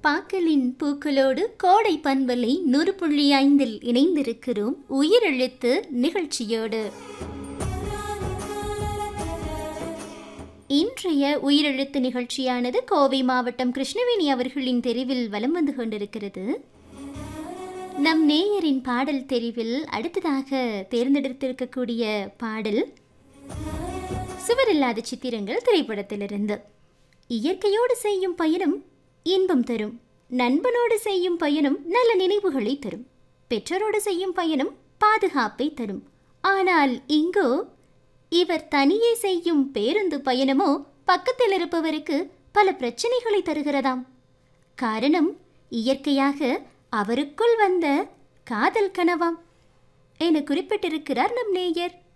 பாக்களின் பூக்களோடு கோடை பண்பலை நூறு புள்ளி ஐந்தில் இணைந்திருக்கிறோம் உயிரெழுத்து நிகழ்ச்சியோடு இன்றைய உயிரெழுத்து நிகழ்ச்சியானது கோவை மாவட்டம் கிருஷ்ணவேணி அவர்களின் தெரிவில் வலம் வந்து கொண்டிருக்கிறது நம் நேயரின் பாடல் தெரிவில் அடுத்ததாக தேர்ந்தெடுத்திருக்கக்கூடிய பாடல் சுவரில்லாத சித்திரங்கள் திரைப்படத்திலிருந்து இயற்கையோடு செய்யும் பயணம் இன்பம் தரும் நண்பனோடு செய்யும் பயணம் நல்ல நினைவுகளை தரும் பெற்றோரோடு செய்யும் பயணம் பாதுகாப்பை தரும் ஆனால் இங்கோ இவர் தனியே செய்யும் பேருந்து பயணமோ பக்கத்தில் இருப்பவருக்கு பல பிரச்சனைகளை தருகிறதாம் காரணம் இயற்கையாக அவருக்குள் வந்த காதல் கனவாம் என குறிப்பிட்டிருக்கிறார் நம் நேயர்